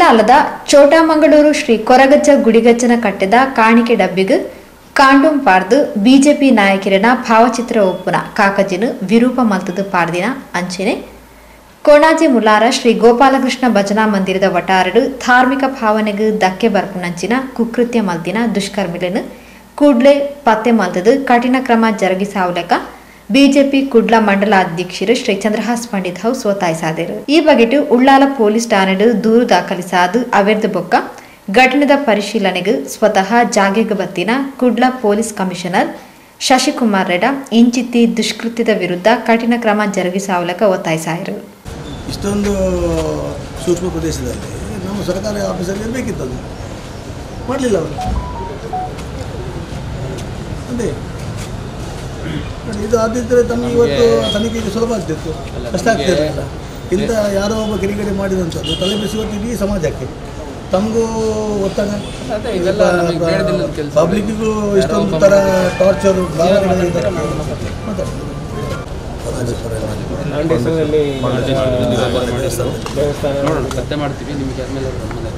ಉಳ್ಳಾಲದ ಚೋಟಾಮಂಗಳೂರು ಶ್ರೀ ಕೊರಗಜ್ಜ ಗುಡಿಗಜ್ಜನ ಕಟ್ಟೆದ ಕಾಣಿಕೆ ಡಬ್ಬಿಗ್ ಕಾಂಡೂಂ ಪಾರ್ದು ಬಿಜೆಪಿ ನಾಯಕರಿನ ಭಾವಚಿತ್ರ ಒಪ್ಪುನ ಕಾಕಜಿನು ವಿರೂಪ ಮಲ್ತದು ಪಾರ್ದಿನ ಅಂಚನೆ ಕೋಣಾಜಿ ಮುಲಾರ ಶ್ರೀ ಗೋಪಾಲಕೃಷ್ಣ ಭಜನಾ ಮಂದಿರದ ವಟಾರಡು ಧಾರ್ಮಿಕ ಭಾವನೆಗೆ ಧಕ್ಕೆ ಬರ್ಪುನಂಚಿನ ಕುಕೃತ್ಯ ಮಲ್ತಿನ ದುಷ್ಕರ್ಮಿలను ಕೂಡ್ಲೆ ಪತ್ತೆ ಮಲ್ತದು ಕಠಿಣ ಕ್ರಮ ಜರುಗಿಸಾವುಲೆಕ ಬಿಜೆಪಿ ಕುಡ್ಲ ಮಂಡಲ ಅಧ್ಯಕ್ಷರು ಶ್ರೀ ಚಂದ್ರಹಾಸ್ ಪಂಡಿತ್ ಹೌಸ್ ಒತ್ತಾಯಿಸಾದರು ಈ ಬಗೆಟು ಉಳ್ಳಾಲ ಪೊಲೀಸ್ ಠಾಣೆಡು ದೂರು ದಾಖಲಿಸಾದು ಅವೆರ್ದು ಬೊಕ್ಕ ಘಟನೆದ ಪರಿಶೀಲನೆಗೆ ಸ್ವತಃ ಜಾಗೆಗೆ ಬತ್ತಿನ ಕುಡ್ಲ ಪೊಲೀಸ್ ಕಮಿಷನರ್ ಶಶಿಕುಮಾರ್ ರೆಡ್ಡ ಇಂಚಿತ್ತಿ ದುಷ್ಕೃತ್ಯದ ವಿರುದ್ಧ ಕಠಿಣ ಕ್ರಮ ಜರುಗಿಸಾವುಲಕ ಒತ್ತಾಯಿಸಾದರು ಇಷ್ಟೊಂದು ಸೂಕ್ಷ್ಮ ಪ್ರದೇಶದಲ್ಲಿ ನಮ್ಮ ಸರ್ಕಾರಿ ಆಫೀಸಲ್ಲಿ ಇರಬೇಕಿತ್ತು ಅದು ಮಾಡಲಿಲ್ಲ ಅವರು ಅದೇ ನೋಡಿ, ಇದು ಆದಿದ್ದರೆ ತಮಗೆ ಇವತ್ತು ತನಿಖೆಗೆ ಸುಲಭ ಆಗ್ತಿತ್ತು ಕಷ್ಟ ಆಗ್ತಿರಲಿಲ್ಲ ಇಂಥ ಯಾರೋ ಒಬ್ಬ ಕಿರಿಕಿರಿ ಮಾಡಿದಂಥದ್ದು ತಲೆಬಿಸಿ ಇವತ್ತು ಇಡೀ ಸಮಾಜಕ್ಕೆ ತಮಗೂ ಒತ್ತಡ ಅದೇ ಇವೆಲ್ಲ ನಮಗೆ ಬೇಡದಿಲ್ಲದ ಕೆಲಸ ಪಬ್ಲಿಕ್ಕಿಗೂ ಇಷ್ಟೊಂದು ಥರ ಟಾರ್ಚರ್ ಭಾವನೆಗಳಿಂದ ದಾಂಡೇಶ್ವರದಲ್ಲಿ ನೋಡೋಣ ಪತ್ತೆ ಮಾಡ್ತೀವಿ ನಿಮಗೆ ಆದ್ಮೇಲೆ ನಮ್ಮನೆ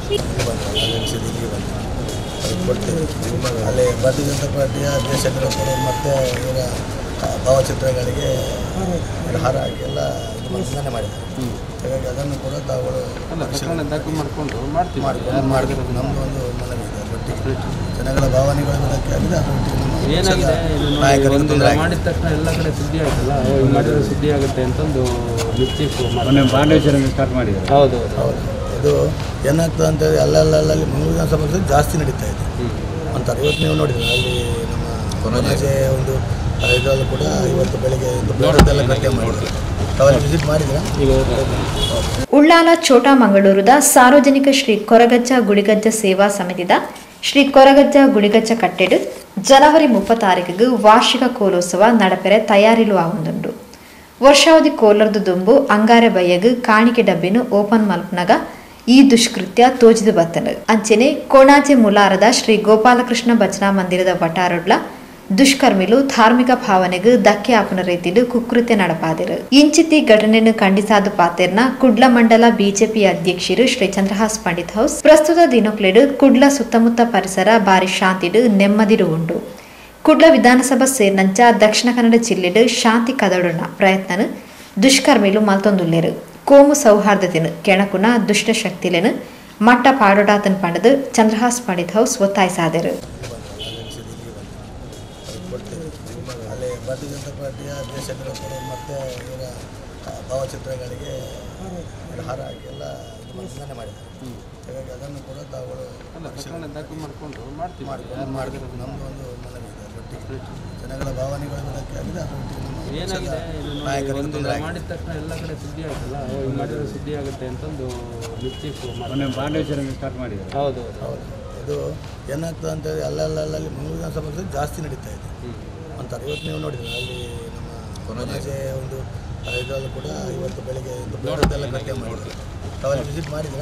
ಕೊಡ್ತೇವೆ ಅಲ್ಲಿ ಭಾರತೀಯ ಜನತಾ ಪಾರ್ಟಿಯ ದೇಶಗಳು ಮತ್ತು ಇವರ ಭಾವಚಿತ್ರಗಳಿಗೆ ಹಾರ ಹಾಕಿ ಎಲ್ಲ ಇದು ನಿಂದನೆ ಮಾಡಿದ್ದಾರೆ ಹಾಗಾಗಿ ಅದನ್ನು ಕೂಡ ತಾವುಗಳು ಅಲ್ಲ ಪ್ರಕರಣ ದಾಖಲು ಮಾಡಿಕೊಂಡು ಮಾಡ್ತೀವಿ ಮಾಡ್ಕೊಂಡು ಮಾಡಬೇಕು ನಮ್ಮದು ಒಂದು ಮನವಿ ಇದೆ ಅದರೊಟ್ಟಿಗೆ ಜನಗಳ ಭಾವನೆಗಳನ್ನು ಧಕ್ಕೆ ಆಗಿದೆ ಅದರೊಟ್ಟಿಗೆ ನಮ್ಮ ಏನಾಗಿದೆ ಇದು ನೋಡಿ ನಾಯಕರಿಗೆ ಒಂದು ತೊಂದರೆ ಆಗಿದೆ. ಮಾಡಿದ ತಕ್ಷಣ ಎಲ್ಲ ಕಡೆ ಸುದ್ದಿ ಆಯ್ತಲ್ಲ ಓ, ಹಿಂಗ್ ಮಾಡಿದ್ರೆ ಸುದ್ದಿ ಆಗುತ್ತೆ ಅಂತಂದು ನಿಶ್ಚಯಿಸಿ ಮೊನ್ನೆ ಬಾಂಡೇಶ್ವರ ಸ್ಟಾರ್ಟ್ ಮಾಡಿದ್ದಾರೆ ಹೌದು ಹೌದು ಇದು ಏನಾಗ್ತದೆ ಅಂತೇಳಿ ಅಲ್ಲಲ್ಲಲ್ಲಿ ಮಂಗಳೂರು ವಿಧಾನಸಭೆ ಜಾಸ್ತಿ ನಡೀತಾ ಇದೆ ಅಂತಾರೆ ಇವತ್ತು ನೀವು ನೋಡಿದ್ರೆ ಅಲ್ಲಿ ನಮ್ಮ ಕೊರೋನಾಜೆ ಒಂದು ಇದರಲ್ಲೂ ಕೂಡ ಇವತ್ತು ಬೆಳಿಗ್ಗೆ ಒಂದು ಬ್ಲಡ್ ಕಟ್ಟೆ ಮಾಡಿದ್ರು ತಾವಲ್ಲಿ ವಿಸಿಟ್ ಮಾಡಿದ್ರಾ ಉಳ್ಳಾಲ ಚೋಟಾಮಂಗಳೂರುದ ಸಾರ್ವಜನಿಕ ಶ್ರೀ ಕೊರಗಜ್ಜ ಗುಡಿಗಜ್ಜ ಸೇವಾ ಸಮಿತಿದ ಶ್ರೀ ಕೊರಗಜ್ಜ ಗುಡಿಗಜ್ಜ ಕಟ್ಟೆಡು ಜನವರಿ ಮುಪ್ಪತ್ತಾರೀಕಿಗೆ ವಾರ್ಷಿಕ ಕೋಲೋತ್ಸವ ನಡಪೆರೆ ತಯಾರಿಲು ಆಗುಂದುಂಡು ವರ್ಷಾವಧಿ ಕೋಲರ್ದು ದುಂಬು ಅಂಗಾರೆ ಬಯ್ಯಗ್ ಕಾಣಿಕೆ ಡಬ್ಬಿನು ಓಪನ್ ಮಲ್ಪನಾಗ ಈ ದುಷ್ಕೃತ್ಯ ತೋಜಿದು ಬತ್ತನು ಅಂಚೆನೆ ಕೋಣಾಜಿ ಮುಲಾರದ ಶ್ರೀ ಗೋಪಾಲಕೃಷ್ಣ ಭಜನಾ ಮಂದಿರದ ವಟಾರಡ್ಲ ದುಷ್ಕರ್ಮಿಲು ಧಾರ್ಮಿಕ ಭಾವನೆಗೆ ಧಕ್ಕೆ ಆಪನ ರೀತಿಲು ಕುಕೃತ್ಯ ನಡಪಾದಿರು ಇಂಚಿತಿ ಘಟನೆಯನ್ನು ಖಂಡಿಸಾದ ಪಾತೆರ್ನ ಕುಡ್ಲ ಮಂಡಲ ಬಿಜೆಪಿ ಅಧ್ಯಕ್ಷರು ಶ್ರೀ ಚಂದ್ರಹಾಸ್ ಪಂಡಿತ್ ಹೌಸ್ ಪ್ರಸ್ತುತ ದಿನಕ್ಲೆಡು ಕುಡ್ಲ ಸುತ್ತಮುತ್ತ ಪರಿಸರ ಬಾರಿ ಶಾಂತಿಡು ನೆಮ್ಮದಿಡು ಉಂಡು ಕುಡ್ಲ ವಿಧಾನಸಭಾ ಸೇರ್ನಂಚ ದಕ್ಷಿಣ ಕನ್ನಡ ಜಿಲ್ಲೆಡು ಶಾಂತಿ ಕದಡುನ ಪ್ರಯತ್ನನು ದುಷ್ಕರ್ಮಿಲು ಮಲ್ತೊಂದುಲ್ಲೆರು ಕೋಮು ಸೌಹಾರ್ದತೆನು ಕೆಣಕುನ ದುಷ್ಟ ಶಕ್ತಿಲೆನು ಮಟ್ಟ ಪಾಡೋಡಾತನ್ ಪಂಡದು ಚಂದ್ರಹಾಸ್ ಪಂಡಿತ್ ಹೌಸ್ ಒತ್ತಾಯಿಸಾದರು ಕೊಡ್ತೇವೆ ಅಲ್ಲಿ ಭಾರತೀಯ ಜನತಾ ಪಾರ್ಟಿಯ ದೇಶಗಳು ಮತ್ತು ಇವರ ಭಾವಚಿತ್ರಗಳಿಗೆ ಹಾರ ಹಾಕಿ ಎಲ್ಲ ಇದು ನಿಂದನೆ ಮಾಡಿದ್ದಾರೆ ಹಾಗಾಗಿ ಅದನ್ನು ಕೂಡ ತಾವುಗಳು ಅಲ್ಲ ಪ್ರಕರಣ ದಾಖಲು ಮಾಡಿಕೊಂಡು ಮಾಡ್ತೀವಿ ಮಾಡ್ಕೊಂಡು ಮಾಡಬೇಕು ನಮ್ಮದು ಒಂದು ಮನವಿ ಇದೆ ಅದರೊಟ್ಟಿಗೆ ಜನಗಳ ಭಾವನೆಗಳನ್ನು ಧಕ್ಕೆ ಆಗಿದೆ ಅದರೊಟ್ಟಿಗೆ ನಮ್ಮ ಏನಾಗಿದೆ ಇದು ನೋಡಿ ನಾಯಕರಿಗೆ ಒಂದು ತೊಂದರೆ ಆಗಿದೆ. ಮಾಡಿದ ತಕ್ಷಣ ಎಲ್ಲ ಕಡೆ ಸುದ್ದಿ ಆಯ್ತಲ್ಲ ಓ, ಹಿಂಗ್ ಮಾಡಿದ್ರೆ ಸುದ್ದಿ ಆಗುತ್ತೆ ಅಂತಂದು ನಿಶ್ಚಯಿಸಿ ಮೊನ್ನೆ ಬಾಂಡೇಶ್ವರ ಸ್ಟಾರ್ಟ್ ಮಾಡಿದ್ದಾರೆ ಹೌದು ಹೌದು ಇದು ಏನಾಗ್ತದೆ ಅಂತೇಳಿ ಅಲ್ಲಲ್ಲಲ್ಲಿ ಮಂಗಳೂರು ವಿಧಾನಸಭೆ ಜಾಸ್ತಿ ನಡೀತಾ ಇದೆ ಅಂತಾರೆ ಇವತ್ತು ನೀವು ನೋಡಿದ್ರೆ ಅಲ್ಲಿ ನಮ್ಮ ಕೊರೋನಾಜೆ ಒಂದು ಇದರಲ್ಲೂ ಕೂಡ ಇವತ್ತು ಬೆಳಿಗ್ಗೆ ಒಂದು ಬ್ಲಡ್ ಕಟ್ಟೆ ಮಾಡಿದ್ರು ತಾವಲ್ಲಿ ವಿಸಿಟ್ ಮಾಡಿದ್ರಾ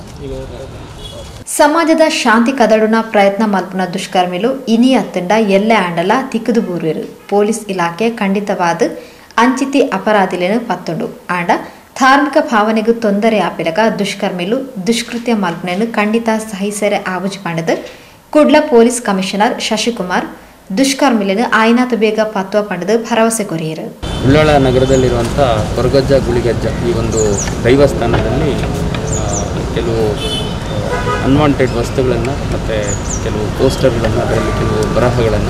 ಸಮಾಜದ ಶಾಂತಿ ಕದಡುನ ಪ್ರಯತ್ನ ಮಲ್ಪನ ದುಷ್ಕರ್ಮಿಲು ಇನಿ ಅತ್ತಂಡ ಎಲ್ಲೆ ಆಂಡಲ ತಿಕ್ಕದು ಬೂರುವೆರು ಪೊಲೀಸ್ ಇಲಾಖೆ ಖಂಡಿತವಾದ ಅಂಚಿತಿ ಅಪರಾಧಿಲೆನು ಪತ್ತುಂಡು ಆಂಡ ಧಾರ್ಮಿಕ ಭಾವನೆಗೂ ತೊಂದರೆ ಆಪಿಲಕ ದುಷ್ಕರ್ಮಿಲು ದುಷ್ಕೃತ್ಯ ಮಲ್ಪನೆನು ಖಂಡಿತ ಸಹಿಸರೆ ಆವುಜಿ ಪಂಡದು ಕುಡ್ಲ ಪೊಲೀಸ್ ಕಮಿಷನರ್ ಶಶಿಕುಮಾರ್ ದುಷ್ಕರ್ಮಿಲೆನು ಆಯ್ನಾತು ಬೇಗ ಪತ್ವ ಪಂಡದು ಭರವಸೆ ಕೊರಿಯರು ಉಳ್ಳಾಳ ನಗರದಲ್ಲಿರುವಂಥ ಕೊರಗಜ್ಜ ಗುಳಿಗಜ್ಜ ಈ ಒಂದು ದೈವಸ್ಥಾನದಲ್ಲಿ ಆ, ಕೆಲವು ಅನ್ವಾಂಟೆಡ್ ವಸ್ತುಗಳನ್ನು ಮತ್ತು ಕೆಲವು ಪೋಸ್ಟರ್ಗಳನ್ನು ಅದರಲ್ಲಿ ಕೆಲವು ಬರಹಗಳನ್ನು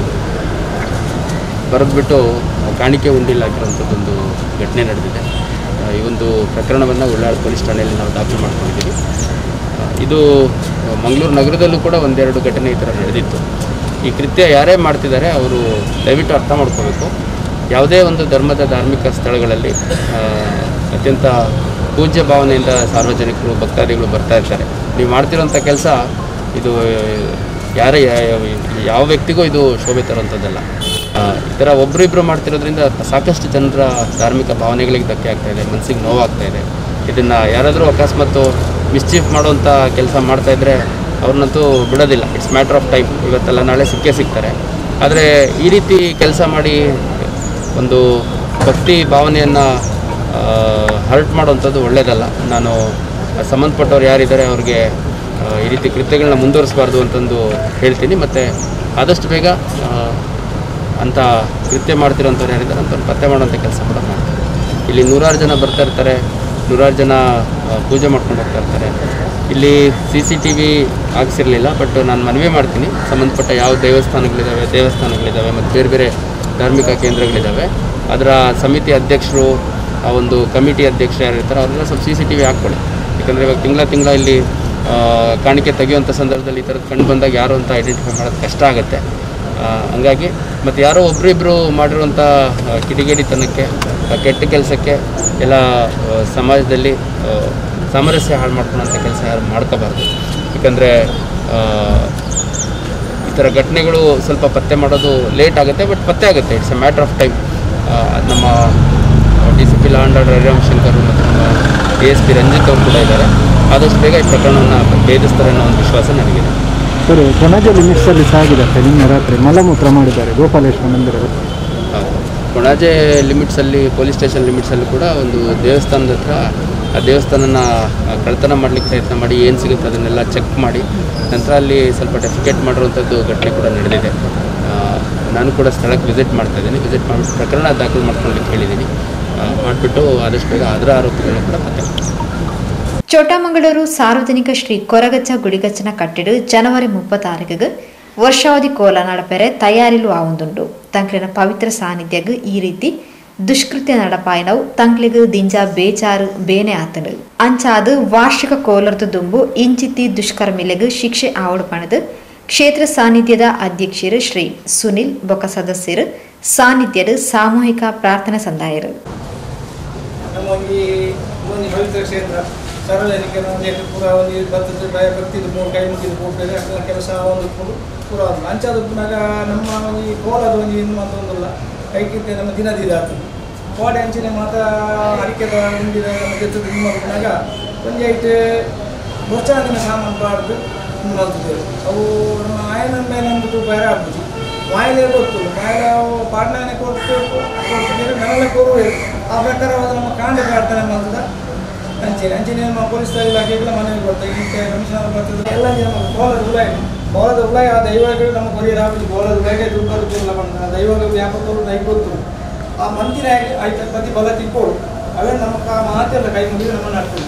ಬರೆದ್ಬಿಟ್ಟು ಕಾಣಿಕೆ ಉಂಡಿಲ್ಲ ಹಾಕಿರೋಂಥದ್ದೊಂದು ಘಟನೆ ನಡೆದಿದೆ ಆ, ಈ ಒಂದು ಪ್ರಕರಣವನ್ನು ಉಳ್ಳಾಳ ಪೊಲೀಸ್ ಠಾಣೆಯಲ್ಲಿ ನಾವು ದಾಖಲು ಮಾಡ್ಕೊಂಡಿದ್ದೀವಿ ಆ, ಇದು ಮಂಗಳೂರು ನಗರದಲ್ಲೂ ಕೂಡ ಒಂದೆರಡು ಘಟನೆ ಈ ಥರ ನಡೆದಿತ್ತು ಈ ಕೃತ್ಯ ಯಾರೇ ಮಾಡ್ತಿದ್ದಾರೆ ಅವರು ದಯವಿಟ್ಟು ಅರ್ಥ ಮಾಡ್ಕೋಬೇಕು ಯಾವುದೇ ಒಂದು ಧರ್ಮದ ಧಾರ್ಮಿಕ ಸ್ಥಳಗಳಲ್ಲಿ ಆ, ಅತ್ಯಂತ ಪೂಜ್ಯ ಭಾವನೆಯಿಂದ ಸಾರ್ವಜನಿಕರು ಭಕ್ತಾದಿಗಳು ಬರ್ತಾ ಇರ್ತಾರೆ ನೀವು ಮಾಡ್ತಿರೋಂಥ ಕೆಲಸ ಇದು ಯಾರೇ ಯಾವ ವ್ಯಕ್ತಿಗೂ ಇದು ಶೋಭೆ ತರುವಂಥದ್ದಲ್ಲ ಆ, ಈ ಥರ ಒಬ್ಬರಿಬ್ಬರು ಮಾಡ್ತಿರೋದ್ರಿಂದ ಸಾಕಷ್ಟು ಜನರ ಧಾರ್ಮಿಕ ಭಾವನೆಗಳಿಗೆ ಧಕ್ಕೆ ಆಗ್ತಾ ಇದೆ ಮನಸ್ಸಿಗೆ ನೋವಾಗ್ತಾ ಇದೆ ಇದನ್ನು ಯಾರಾದರೂ ಅಕಸ್ಮಾತ್ ಮಿಸ್ಚೀಫ್ ಮಾಡುವಂಥ ಕೆಲಸ ಮಾಡ್ತಾಯಿದ್ರೆ ಅವ್ರನ್ನಂತೂ ಬಿಡೋದಿಲ್ಲ ಇಟ್ಸ್ ಮ್ಯಾಟ್ರ್ ಆಫ್ ಟೈಮ್ ಇವತ್ತೆಲ್ಲ ನಾಳೆ ಸಿಕ್ಕೇ ಸಿಗ್ತಾರೆ ಆದರೆ ಈ ರೀತಿ ಕೆಲಸ ಮಾಡಿ ಒಂದು ಭಕ್ತಿ ಭಾವನೆಯನ್ನು ಹರ್ಟ್ ಮಾಡುವಂಥದ್ದು ಒಳ್ಳೆಯದಲ್ಲ ನಾನು ಸಂಬಂಧಪಟ್ಟವ್ರು ಯಾರಿದ್ದಾರೆ ಅವ್ರಿಗೆ ಆ, ಈ ರೀತಿ ಕೃತ್ಯಗಳನ್ನ ಮುಂದುವರಿಸಬಾರ್ದು ಅಂತಂದು ಹೇಳ್ತೀನಿ ಮತ್ತು ಆದಷ್ಟು ಬೇಗ ಆ, ಅಂಥ ಕೃತ್ಯ ಮಾಡ್ತಿರೋಂಥವ್ರು ಯಾರಿದ್ದಾರೆ ಅಂಥವ್ರು ಪತ್ತೆ ಮಾಡೋಂಥ ಕೆಲಸ ಕೂಡ ಮಾಡ್ತಾರೆ ಇಲ್ಲಿ ನೂರಾರು ಜನ ಬರ್ತಾ ಇರ್ತಾರೆ ನೂರಾರು ಜನ ಆ, ಪೂಜೆ ಮಾಡ್ಕೊಂಡು ಹೋಗ್ತಾ ಇರ್ತಾರೆ ಇಲ್ಲಿ ಸಿ ಸಿ ಟಿ ವಿ ಹಾಕ್ಸಿರ್ಲಿಲ್ಲ ಬಟ್ ನಾನು ಮನವಿ ಮಾಡ್ತೀನಿ ಸಂಬಂಧಪಟ್ಟ ಯಾವ ದೇವಸ್ಥಾನಗಳಿದ್ದಾವೆ ದೇವಸ್ಥಾನಗಳಿದ್ದಾವೆ ಮತ್ತು ಬೇರೆ ಬೇರೆ ಧಾರ್ಮಿಕ ಕೇಂದ್ರಗಳಿದ್ದಾವೆ ಅದರ ಸಮಿತಿ ಅಧ್ಯಕ್ಷರು ಆ ಒಂದು ಕಮಿಟಿ ಅಧ್ಯಕ್ಷರು ಯಾರು ಇರ್ತಾರೆ ಅವರೆಲ್ಲ ಸ್ವಲ್ಪ ಸಿ ಸಿ ಟಿ ವಿ ಹಾಕ್ಕೊಳ್ಳಿ ಯಾಕಂದರೆ ಇವಾಗ ತಿಂಗಳ ತಿಂಗಳ ಇಲ್ಲಿ ಆ, ಕಾಣಿಕೆ ತೆಗೆಯುವಂಥ ಸಂದರ್ಭದಲ್ಲಿ ಈ ಥರದ್ದು ಕಂಡು ಬಂದಾಗ ಯಾರು ಅಂತ ಐಡೆಂಟಿಫೈ ಮಾಡೋದು ಕಷ್ಟ ಆಗುತ್ತೆ ಆ, ಹಂಗಾಗಿ ಮತ್ತು ಯಾರೋ ಒಬ್ಬರಿಬ್ಬರು ಮಾಡಿರುವಂಥ ಆ, ಕಿಡಿಗೇಡಿತನಕ್ಕೆ ಆ, ಕೆಟ್ಟ ಕೆಲಸಕ್ಕೆ ಎಲ್ಲ ಆ, ಸಮಾಜದಲ್ಲಿ ಆ, ಸಾಮರಸ್ಯ ಹಾಳು ಮಾಡ್ಕೊಳ್ಳೋಂಥ ಕೆಲಸ ಯಾರು ಮಾಡ್ಕೋಬಾರ್ದು ಯಾಕಂದರೆ ಈ ಥರ ಘಟನೆಗಳು ಸ್ವಲ್ಪ ಪತ್ತೆ ಮಾಡೋದು ಲೇಟ್ ಆಗುತ್ತೆ ಬಟ್ ಪತ್ತೆ ಆಗುತ್ತೆ it's a matter of time ನಮ್ಮ D C P law and order Raviram Shankar ಮತ್ತು ನಮ್ಮ ಡಿ ಎಸ್ ಪಿ ರಂಜಿತ್ ಅವರು ಕೂಡ ಇದ್ದಾರೆ ಆದಷ್ಟು ಬೇಗ ಈ ಪ್ರಕರಣವನ್ನು ಭೇದಿಸ್ತಾರೆ ಅನ್ನೋ ಒಂದು ವಿಶ್ವಾಸ ನನಗಿದೆ ಸರ್ ಕೊಣಾಜೆ ಲಿಮಿಟ್ಸಲ್ಲಿ ಸಾಗಿದೆ ನಿನ್ನೆ ರಾತ್ರಿ ಮಲಮೂತ್ರ ಮಾಡಿದ್ದಾರೆ ಗೋಪಾಲೇಶ್ವರ ಮಂದಿರದ ಹೌದು. ಕೊಣಾಜೆ ಲಿಮಿಟ್ಸಲ್ಲಿ ಪೊಲೀಸ್ ಸ್ಟೇಷನ್ ಲಿಮಿಟ್ಸಲ್ಲಿ ಕೂಡ ಒಂದು ದೇವಸ್ಥಾನದ ಹತ್ರ ಆ ದೇವಸ್ಥಾನನ ಆ, ಕಳ್ತನ ಮಾಡಲಿಕ್ಕೆ ಪ್ರಯತ್ನ ಮಾಡಿ ಏನು ಸಿಗುತ್ತೆ ಅದನ್ನೆಲ್ಲ ಚೆಕ್ ಮಾಡಿ ನಂತರ ಅಲ್ಲಿ ಸ್ವಲ್ಪ ಡೆಫಿಕೇಟ್ ಮಾಡಿರುವಂಥದ್ದು ಘಟನೆ ಕೂಡ ನಡೆದಿದೆ ಆ, ನಾನು ಕೂಡ ಸ್ಥಳಕ್ಕೆ ವಿಸಿಟ್ ಮಾಡ್ತಾ ಇದ್ದೀನಿ ವಿಸಿಟ್ ಮಾಡಿಬಿಟ್ಟು ಪ್ರಕರಣ ದಾಖಲು ಮಾಡ್ಕೊಳ್ಳಿಕ್ಕೆ ಹೇಳಿದ್ದೀನಿ ಮಾಡಿಬಿಟ್ಟು ಆದಷ್ಟು ಬೇಗ ಅದರ ಆರೋಪಿಗಳನ್ನ ಕೂಡ ಪತ್ತೆ ಮಾಡ್ತೀನಿ. ಚೋಟಮಂಗಳೂರು ಸಾರ್ವಜನಿಕ ಶ್ರೀ ಕೊರಗಚ್ಚ ಗುಡಿಗಚ್ಚನ ಕಟ್ಟಿಡು ಜನವರಿ ಮುಪ್ಪತ್ತಾರಕ್ಕೆ ವರ್ಷಾವಧಿ ಕೋಲ ನಡಪೆರೆ ತಯಾರಿಲು ಆವೊಂದುಂಡು ತಂಕ್ಲಿನ ಪವಿತ್ರ ಸಾನ್ನಿಧ್ಯಗ್ ಈ ರೀತಿ ದುಷ್ಕೃತ್ಯ ನಡಪಾಯಿನವು ತಂಕ್ಲಿಗ್ ದಿಂಜ ಬೇಚಾರು ಬೇನೆ ಆತನು ಅಂಚಾದು ವಾರ್ಷಿಕ ಕೋಲರ್ದು ದುಂಬು ಇಂಚಿತ್ತಿ ದುಷ್ಕರ್ಮಿಲೆಗ್ ಶಿಕ್ಷೆ ಆವಡು ಪಣದು ಕ್ಷೇತ್ರ ಸಾನ್ನಿಧ್ಯದ ಅಧ್ಯಕ್ಷರು ಶ್ರೀ ಸುನಿಲ್ ಬೊಕ್ಕ ಸದಸ್ಯರು ಸಾನ್ನಿಧ್ಯದ ಸಾಮೂಹಿಕ ಪ್ರಾರ್ಥನಾ ಸಂದಾಯರು ನಮ್ಮ ಈ ಒಂದು ಪವಿತ್ರ ಕ್ಷೇತ್ರ ಸಾರ್ವಜನಿಕರ ಒಂದು ಎಷ್ಟು ಪೂರ ಒಂದು ಬರ್ತದೆ ಭಯ ಭಕ್ತಿದು ಮೂರು ಕೈ ಮುಗಿದು ಹೋಗ್ತದೆ ಅದನ್ನ ಕೆಲಸ ಒಂದು ಪೂರ ಪೂರ ಒಂದು ಅಂಚಾದ ಪುನಃ ನಮ್ಮ ಒಂದು ಈ ಕೋಲದ ಒಂದು ಇನ್ನು ಒಂದೊಂದಲ್ಲ ಕೈಕಿತ್ತೆ ನಮ್ಮ ದಿನದಿದ ಆಗ್ತದೆ ಕೋಡೆ ಅಂಚಿನ ಮಾತ ಅಡಿಕೆದ ಉಂಡಿದ ನಮ್ಮ ಜೊತೆ ನಿಮ್ಮ ಪುನಃ ಒಂದು ಐಟ್ ಪ್ರೋತ್ಸಾಹನ ಸಾಮಾನು ಬಾರ್ದು ಮಾಡ್ತಿದ್ದೇವೆ ಅವು ನಮ್ಮ ಆಯನ ಮೇಲೆ ಒಂದು ಬೇರೆ ಆಗ್ಬೋದು ಮಾಯಲೆ ಗೊತ್ತು ಮಾಯಲೆ ಪಾಡ್ನಾನೆ ಕೊಟ್ಟು ಕೊಡ್ತಿದ್ದೀರಿ ನನ್ನೆಲ್ಲ ಕೊರುವೆ ಆ ಪ್ರಕಾರವಾದ ನಮ್ಮ ಕಾಂಡ ಪ್ರಾರ್ಥನೆ ಮಾಡ್ತದ ಅಂಚೆ ಅಂಚೆನೆ ನಮ್ಮ ಪೊಲೀಸ್ ಇಲಾಖೆಗಳ ಮನೆಗೆ ಕೊಡ್ತಾರೆ ಈಗ ಕಮಿಷನರ್ ಬರ್ತದೆ ಎಲ್ಲ ನಮ್ಮ ಬೋಲದ ಉಲಾಯಿ ಬೋಲದ ಉಲಾಯಿ ಆ ದೈವಗಳು ನಮ್ಮ ಕೊರಿಯರ್ ಆಫೀಸ್ ಬೋಲದ ಉಲಾಯಿಗೆ ದುರ್ಬರು ಇಲ್ಲ ಬಂದ ಆ ದೈವಗಳು ವ್ಯಾಪಕರು ನೈ ಗೊತ್ತು ಆ ಮಂದಿರ ಆಯ್ತು ಪ್ರತಿ ಬಲ ತಿಕ್ಕೋಳು ಅವೇ ನಮ್ಮ ಕಾ ಮಾತೆಲ್ಲ ಕೈ ಮುಗಿದು ನಮ್ಮ ನಡ್ಕೊಂಡು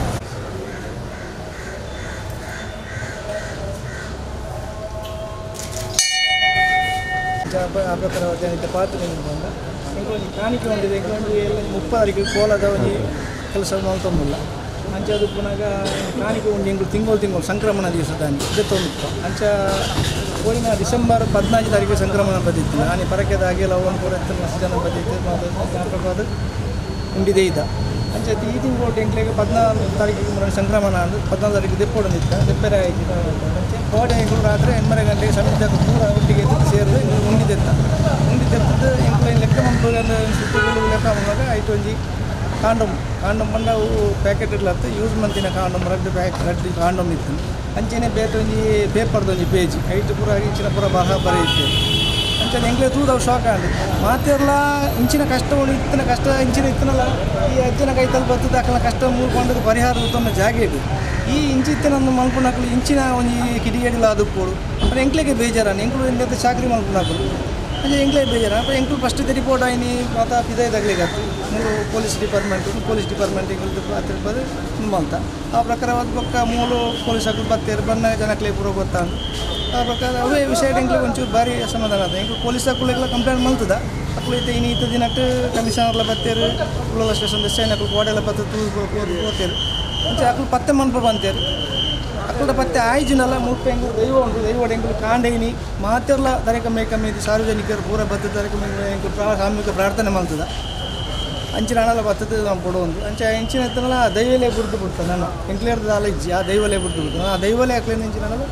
ಆ ಪ್ರಕಾರ ಜನತೆ ಪಾತ್ರ ಬಂದ ಇಂಕೊಂದು ಕಾಣಿಕೆ ಹೊಂದಿದೆ ಇಂಕೊಂಡು ಎಲ್ಲ ಮುಪ್ಪಾರಿಗೆ ಕೋಲದ ಒಂದು ಕೆಲಸ ನೋಡ್ಕೊಂಬಿಲ್ಲ ಅಂಚ ಅದು ಪುನಃ ಕಾಣಿಕೆ ಉಂಡು ಇಂಗಳು ತಿಂಗಳು ತಿಂಗಳು ಸಂಕ್ರಮಣ ದಿವಸ ದಾನಿ ಇದೊಂದು ಅಂಚ ಹೋಯಿನ ಡಿಸೆಂಬರ್ ಪದ್ನಾಲ್ಕು ತಾರೀಕು ಸಂಕ್ರಮಣ ಬಂದಿತ್ತು ನಾನು ಪರಕೆದ ಹಾಗೆ ಲವನ್ ಕೂಡ ಮಸ್ತ್ ಜನ ಬಂದಿತ್ತು ಜ್ಞಾಪಕವಾದ ಉಂಡಿದೆ ಇದ್ದ ಅಂಚೆ ಈ ತಿಂಗಳು ಎಂಟ್ಲಿಗೆ ಪದ್ನಾಲ್ಕು ತಾರೀಕಿಗೆ ಮುನ್ನ ಸಂಕ್ರಮಣ ಅಂದು ಪದ್ನಾಲ್ಕು ತಾರೀಕು ದೆಪ್ಪೋಡು ನಿಂತ ದೆಪ್ಪೆರೆ ಆಯ್ತು ಅಂಚೆ ಕೋಟೆ ಎಂಗಳು ರಾತ್ರಿ ಎಂಬರ ಗಂಟೆಗೆ ಸಮಿತಿ ಪೂರ ಒಟ್ಟಿಗೆ ಎದ್ದು ಸೇರಿದು ಇಂಗಳು ಉಂಡಿದೆತ್ತ ಉಂಡಿದೆತ್ತದ್ದು ಎಂಗಳು ಲೆಕ್ಕ ಮಂಪುಗಂದು ಸುತ್ತಗಳು ಲೆಕ್ಕ ಮಾಡುವಾಗ ಆಯ್ತು ಒಂಜಿ ಕಾಂಡಮ್ ಕಾಂಡಮ್ ಬಂದ ಅವು ಪ್ಯಾಕೆಟ್ ಇರ್ಲತ್ತ ಯೂಸ್ ಮಂತಿನ ಕಾಂಡಮ್ ರಡ್ಡು ಪ್ಯಾಕ್ ರಡ್ಡು ಕಾಂಡಮ್ ಇತ್ತು ಅಂಚೆನೆ ಬೇರೆ ಒಂಜಿ ಪೇಪರ್ದು ಒಂಜಿ ಪೇಜ್ ಐಟು ಪೂರ ಇಂಚಿನ ಪೂರ ಬರಹ ಬರೆಯಿತ್ತು ಅಂಚನೆ ಎಂಗ್ಲೆ ತೂದವು ಶಾಕ್ ಆಂಡು ಮಾತೆರ್ಲ ಇಂಚಿನ ಕಷ್ಟ ಉಂಡು ಇತ್ತಿನ ಕಷ್ಟ ಇಂಚಿನ ಇತ್ತನಲ್ಲ ಈ ಅಜ್ಜನ ಕೈತಲ್ಲಿ ಬರ್ತದೆ ಅಕ್ಕಲ ಕಷ್ಟ ಮೂಡ್ಕೊಂಡು ಪರಿಹಾರ ಉತ್ತಮ ಜಾಗ ಇದೆ ಈ ಇಂಚಿತ್ತಿನ ಒಂದು ಮಲ್ಪುಣಕ್ಕಲು ಇಂಚಿನ ಒಂಜಿ ಕಿಡಿಗೇಡಿಲ ಅದಕ್ಕೋಡು ಅಂದ್ರೆ ಎಂಕ್ಲೆಗೆ ಬೇಜಾರಾನ ಎಂಕ್ಲು ಎಂತ ಚಾಕ್ರಿ ಮಲ್ಪುಣಕ್ಕಲು ಅಂದ್ರೆ ಎಂಕ್ಲೆ ಬೇಜಾರ ಅಪ್ಪ ಎಂಕ್ಲು ಫಸ್ಟ್ ರಿಪೋರ್ಟ್ ಆಯ್ನಿ ಮಾತ ಪಿದಾಯ ತಗಲಿಗತ್ತು ಮೂರು ಪೊಲೀಸ್ ಡಿಪಾರ್ಟ್ಮೆಂಟ್ ಪೊಲೀಸ್ ಡಿಪಾರ್ಟ್ಮೆಂಟ್ ಎಂಗ್ಲದ್ದು ಹತ್ತಿರ ಬದು ಅಂತ ಆ ಪ್ರಕಾರವಾದ ಪಕ್ಕ ಮೂಲು ಪೊಲೀಸ್ ಹಾಕಲು ಬತ್ತೇರು ಬಣ್ಣ ಜನಕ್ಲೆ ಪೂರ ಗೊತ್ತಾಂಡು ಆ ಪ್ರಕಾರ ಅವೇ ವಿಷಯ ಎಂಕ್ಲಿಗೆ ಒಂಚೂರು ಭಾರಿ ಅಸಮಾಧಾನ ಅದ ಎಂಕ್ಲು ಪೊಲೀಸ್ ಹಾಕುಳಿಗೆಲ್ಲ ಕಂಪ್ಲೇಂಟ್ ಮಲ್ತದ ಅಕ್ಳು ಇತ್ತೆ ಇನ್ನು ಇತ್ತ ದಿನಟ್ಟು ಕಮಿಷನರ್ಲ ಬತ್ತೇರು ಉಳ್ಳಲ ಸ್ಟೇಷನ್ ಸ್ಟೇಷನ್ ಹಾಕಲು ಗೋಡೆಲ್ಲ ಬತ್ತ ತೂ ಹೋಗ್ತೇರು ಅಂಚೆ ಅಕ್ಳು ಪತ್ತೆ ಮನ್ಪ ಬಂತೇರು ಅಕ್ಕಳ ಪತ್ತೆ ಆಯ್ಜಿನಲ್ಲ ಮುಪ್ಪ ಎಂಗು ದೈವ ಉಂಟು ದೈವ ಎಂಗುಲು ಕಾಂಡೇನಿ ಮಾತೆರ್ಲ ದರೆಕ ಮೇಕಮ್ಮಿ ಸಾರ್ವಜನಿಕರು ಪೂರ ಬದ್ಧ ದರೆಕ ಎಂಕು ಸಾಮೂಹಿಕ ಪ್ರಾರ್ಥನೆ ಮಾಡ್ತದ ಅಂಚಿನ ಹಣಲ ಬತ್ತದ ನಾವು ಕೊಡೋದು ಅಂಚೆ ಇಂಚಿನ ಎತ್ತನಲ್ಲ ಆ ದೈವಲೇ ಬಿಡ್ದು ಬಿಡ್ತಾನೆ ನಾನು ಎಂಕ್ಲೇರ್ದ ಆಲ ಇಜ್ಜಿ ಆ ದೈವಲೇ ಬಿಡ್ದು ಬಿಡ್ತಾನೆ ಆ ದೈವಲೇ ಹಾಕ್ಲೇನು ಇಂಚಿನ ಹಣಲ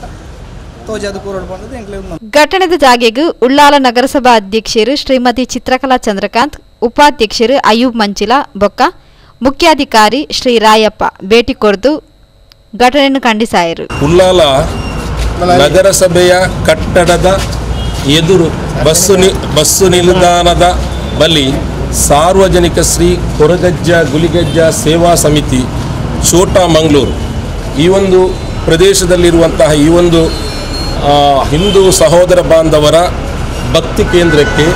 ತೋಜಿ ಅದು ಕೂರೋಡ್ ಬಂದದ್ದು ಎಂಕ್ಲೇರ್ ನಾವು ಘಟನೆದ ಜಾಗೆಗೂ ಉಳ್ಳಾಲ ನಗರಸಭಾ ಅಧ್ಯಕ್ಷರು ಶ್ರೀಮತಿ ಚಿತ್ರಕಲಾ ಚಂದ್ರಕಾಂತ್ ಉಪಾಧ್ಯಕ್ಷರು ಅಯೂಬ್ ಮಂಚಿಲ ಬೊಕ್ಕ ಮುಖ್ಯಾಧಿಕಾರಿ ಶ್ರೀ ರಾಯಪ್ಪ ಭೇಟಿ ಕೊಡ್ದು ಘಟನೆಯನ್ನು ಖಂಡಿಸಾಯರು ಉಳ್ಳಾಲ ನಗರಸಭೆಯ ಕಟ್ಟಡದ ಎದುರು ಬಸ್ಸು ನಿ ಬಸ್ಸು ನಿಲ್ದಾಣದ ಬಳಿ ಸಾರ್ವಜನಿಕ ಶ್ರೀ ಕೊರಗಜ್ಜ ಗುಲಿಗಜ್ಜ ಸೇವಾ ಸಮಿತಿ ಛೋಟಾ ಮಂಗಳೂರು ಈ ಒಂದು ಪ್ರದೇಶದಲ್ಲಿರುವಂತಹ ಈ ಒಂದು ಆ, ಹಿಂದೂ ಸಹೋದರ ಬಾಂಧವರ ಭಕ್ತಿ ಕೇಂದ್ರಕ್ಕೆ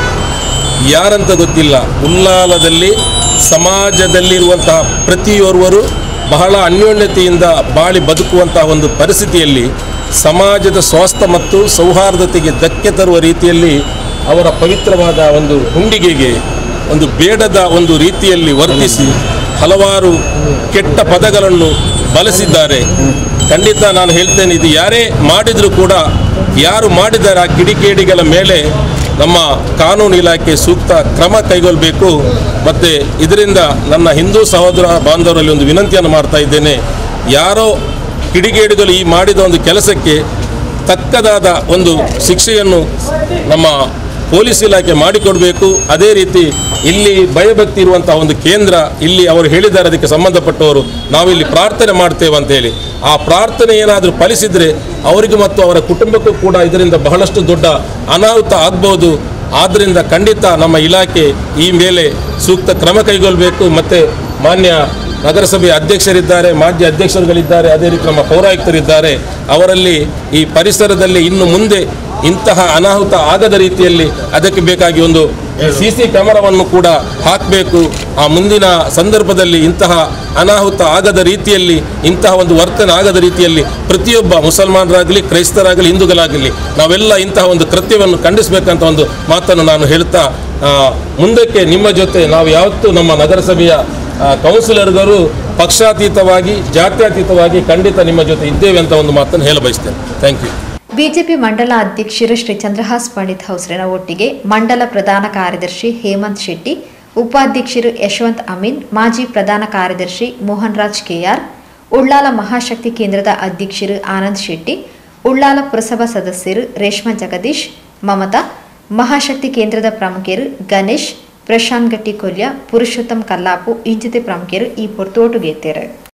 ಯಾರಂತ ಗೊತ್ತಿಲ್ಲ ಉಲ್ಲಾಲದಲ್ಲಿ ಸಮಾಜದಲ್ಲಿರುವಂತಹ ಪ್ರತಿಯೋರ್ವರು ಬಹಳ ಅನ್ಯೋನ್ಯತೆಯಿಂದ ಬಾಳಿ ಬದುಕುವಂತಹ ಒಂದು ಪರಿಸ್ಥಿತಿಯಲ್ಲಿ ಸಮಾಜದ ಸ್ವಾಸ್ಥ್ಯ ಮತ್ತು ಸೌಹಾರ್ದತೆಗೆ ಧಕ್ಕೆ ತರುವ ರೀತಿಯಲ್ಲಿ ಅವರ ಪವಿತ್ರವಾದ ಒಂದು ಹುಂಡಿಗೆಗೆ ಒಂದು ಬೇಡದ ಒಂದು ರೀತಿಯಲ್ಲಿ ವರ್ತಿಸಿ ಹಲವಾರು ಕೆಟ್ಟ ಪದಗಳನ್ನು ಬಳಸಿದ್ದಾರೆ ಖಂಡಿತ ನಾನು ಹೇಳ್ತೇನೆ ಇದು ಯಾರೇ ಮಾಡಿದರೂ ಕೂಡ ಯಾರು ಮಾಡಿದ್ದಾರೆ ಆ ಕಿಡಿಕೇಡಿಗಳ ಮೇಲೆ ನಮ್ಮ ಕಾನೂನು ಇಲಾಖೆ ಸೂಕ್ತ ಕ್ರಮ ಕೈಗೊಳ್ಳಬೇಕು ಮತ್ತು ಇದರಿಂದ ನನ್ನ ಹಿಂದೂ ಸಹೋದರ ಬಾಂಧವರಲ್ಲಿ ಒಂದು ವಿನಂತಿಯನ್ನು ಮಾಡ್ತಾ ಇದ್ದೇನೆ ಯಾರೋ ಕಿಡಿಗೇಡಿಗಳು ಈ ಮಾಡಿದ ಒಂದು ಕೆಲಸಕ್ಕೆ ತಕ್ಕದಾದ ಒಂದು ಶಿಕ್ಷೆಯನ್ನು ನಮ್ಮ ಪೊಲೀಸ್ ಇಲಾಖೆ ಮಾಡಿಕೊಡಬೇಕು ಅದೇ ರೀತಿ ಇಲ್ಲಿ ಭಯಭಕ್ತಿ ಇರುವಂತಹ ಒಂದು ಕೇಂದ್ರ ಇಲ್ಲಿ ಅವರು ಹೇಳಿದ್ದಾರೆ ಅದಕ್ಕೆ ಸಂಬಂಧಪಟ್ಟವರು ನಾವಿಲ್ಲಿ ಪ್ರಾರ್ಥನೆ ಮಾಡ್ತೇವೆ ಅಂತ ಹೇಳಿ ಆ ಪ್ರಾರ್ಥನೆ ಏನಾದರೂ ಫಲಿಸಿದರೆ ಅವರಿಗೆ ಮತ್ತು ಅವರ ಕುಟುಂಬಕ್ಕೂ ಕೂಡ ಇದರಿಂದ ಬಹಳಷ್ಟು ದೊಡ್ಡ ಅನಾಹುತ ಆಗ್ಬೋದು ಆದ್ದರಿಂದ ಖಂಡಿತ ನಮ್ಮ ಇಲಾಖೆ ಈ ಮೇಲೆ ಸೂಕ್ತ ಕ್ರಮ ಕೈಗೊಳ್ಳಬೇಕು ಮತ್ತು ಮಾನ್ಯ ನಗರಸಭೆ ಅಧ್ಯಕ್ಷರಿದ್ದಾರೆ ಮಾಜಿ ಅಧ್ಯಕ್ಷರುಗಳಿದ್ದಾರೆ ಅದೇ ರೀತಿ ನಮ್ಮ ಪೌರಾಯುಕ್ತರಿದ್ದಾರೆ ಅವರಲ್ಲಿ ಈ ಪರಿಸರದಲ್ಲಿ ಇನ್ನು ಮುಂದೆ ಇಂತಹ ಅನಾಹುತ ಆಗದ ರೀತಿಯಲ್ಲಿ ಅದಕ್ಕೆ ಬೇಕಾಗಿ ಒಂದು ಸಿ ಸಿ ಕ್ಯಾಮರಾವನ್ನು ಕೂಡ ಹಾಕಬೇಕು ಆ ಮುಂದಿನ ಸಂದರ್ಭದಲ್ಲಿ ಇಂತಹ ಅನಾಹುತ ಆಗದ ರೀತಿಯಲ್ಲಿ ಇಂತಹ ಒಂದು ವರ್ತನೆ ಆಗದ ರೀತಿಯಲ್ಲಿ ಪ್ರತಿಯೊಬ್ಬ ಮುಸಲ್ಮಾನರಾಗಲಿ ಕ್ರೈಸ್ತರಾಗಲಿ ಹಿಂದೂಗಳಾಗಲಿ ನಾವೆಲ್ಲ ಇಂತಹ ಒಂದು ಕೃತ್ಯವನ್ನು ಖಂಡಿಸಬೇಕಂತ ಒಂದು ಮಾತನ್ನು ನಾನು ಹೇಳ್ತಾ ಆ, ಮುಂದಕ್ಕೆ ನಿಮ್ಮ ಜೊತೆ ನಾವು ಯಾವತ್ತೂ ನಮ್ಮ ನಗರಸಭೆಯ ಆ, ಕೌನ್ಸಿಲರ್ಗಳು ಪಕ್ಷಾತೀತವಾಗಿ ಜಾತ್ಯತೀತವಾಗಿ ಖಂಡಿತ ನಿಮ್ಮ ಜೊತೆ ಇದ್ದೇವೆ ಅಂತ ಒಂದು ಮಾತನ್ನು ಹೇಳ ಬಯಸ್ತೇನೆ ಥ್ಯಾಂಕ್ ಯು ಬಿಜೆಪಿ ಮಂಡಲ ಅಧ್ಯಕ್ಷರು ಶ್ರೀ ಚಂದ್ರಹಾಸ್ ಪಂಡಿತ್ ಹೌಸ್ರನ ಒಟ್ಟಿಗೆ ಮಂಡಲ ಪ್ರಧಾನ ಕಾರ್ಯದರ್ಶಿ ಹೇಮಂತ್ ಶೆಟ್ಟಿ ಉಪಾಧ್ಯಕ್ಷರು ಯಶವಂತ್ ಅಮೀನ್ ಮಾಜಿ ಪ್ರಧಾನ ಕಾರ್ಯದರ್ಶಿ ಮೋಹನ್ ರಾಜ್ ಕೆಆರ್ ಉಳ್ಳಾಲ ಮಹಾಶಕ್ತಿ ಕೇಂದ್ರದ ಅಧ್ಯಕ್ಷರು ಆನಂದ್ ಶೆಟ್ಟಿ ಉಳ್ಳಾಲ ಪುರಸಭಾ ಸದಸ್ಯರು ರೇಷ್ಮಾ ಜಗದೀಶ್ ಮಮತಾ ಮಹಾಶಕ್ತಿ ಕೇಂದ್ರದ ಪ್ರಮುಖರು ಗಣೇಶ್ ಪ್ರಶಾಂತ್ ಗಟ್ಟಿ ಕೊಲ್ಯ ಪುರುಷೋತ್ತಮ್ ಕಲ್ಲಾಪು ಇಂಚಿತೆ ಪ್ರಮುಖರು ಈ ಪೊರ್ತೋಟುಗೆತ್ತೇರು